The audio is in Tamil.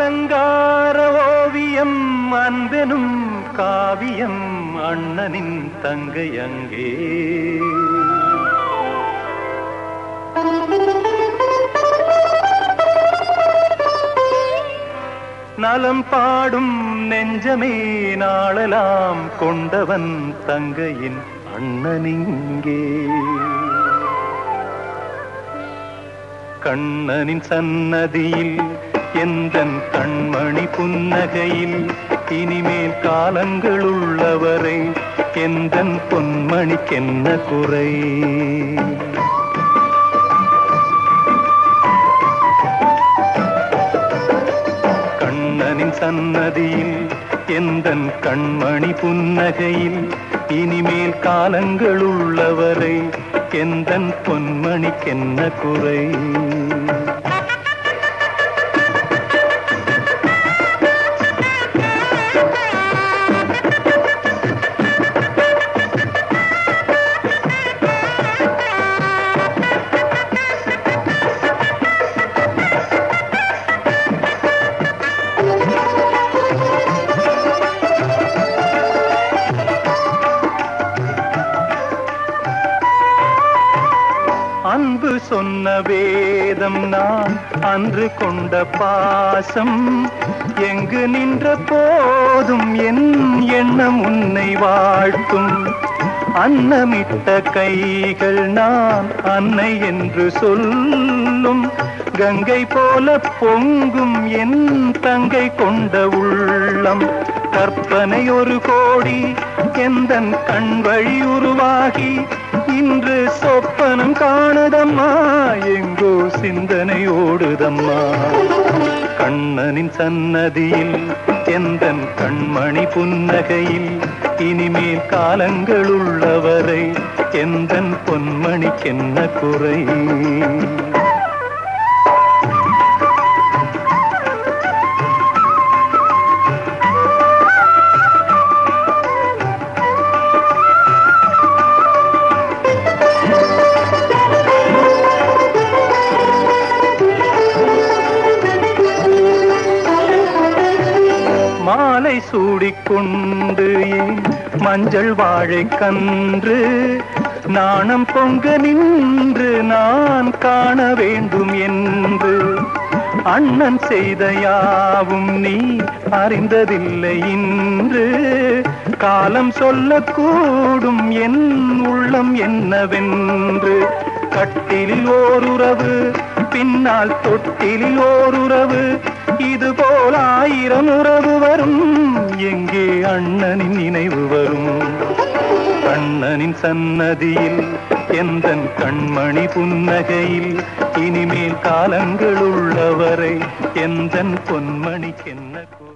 அலங்கார ஓவியம் அன்பெனும் காவியம் அண்ணனின் தங்கை அங்கே நலம் பாடும் நெஞ்சமே நாளெல்லாம் கொண்டவன் தங்கையின் அண்ணனிங்கே கண்ணனின் சன்னதியில் எந்தன் கண்மணி புன்னகையில் இனிமேல் காலங்கள் உள்ளவரை எந்தன் பொன்மணிக்கென்ன குறை கண்ணனின் சன்னதியில் எந்தன் கண்மணி புன்னகையில் இனிமேல் காலங்கள் உள்ளவரை எந்தன் பொன்மணிக்கென்ன குறை அன்பு சொன்ன வேதம் நான் அன்று கொண்ட பாசம் எங்கு நின்ற போதும் என் எண்ணம் உன்னை வாழ்த்தும் அன்னமிட்ட கைகள் நான் அன்னை என்று சொல்லும் கங்கை போல பொங்கும் என் தங்கை கொண்ட உள்ளம் கற்பனை ஒரு கோடி எந்தன் கண் வழி உருவாகி இன்று சொப்பனம் காணுதம்மா எங்கோ சிந்தனை ஓடுதம்மா கண்ணனின் சன்னதியில் எந்தன் கண்மணி புன்னகையில் இனிமேல் காலங்கள் உள்ளவரை எந்தன் பொன்மணிக்கென்ன குறை மாலை சூடிக்கொண்டு ஏன் மஞ்சள் வாழை கன்று நாணம் பொங்க நின்று நான் காண வேண்டும் என்று அண்ணன் செய்த யாவும் நீ அறிந்ததில்லை இன்று காலம் சொல்லக்கூடும் என் உள்ளம் என்னவென்று கட்டிலில் ஓருறவு பின்னால் தொட்டிலில் ஓருறவு இது போல் ஆயிரம் உறவு வரும் எங்கே அண்ணனின் நினைவு வரும் கண்ணனின் சன்னதியில் எந்தன் கண்மணி புன்னகையில் இனிமேல் காலங்கள் உள்ளவரை எந்தன் பொன்மணிக்கென்ன குறை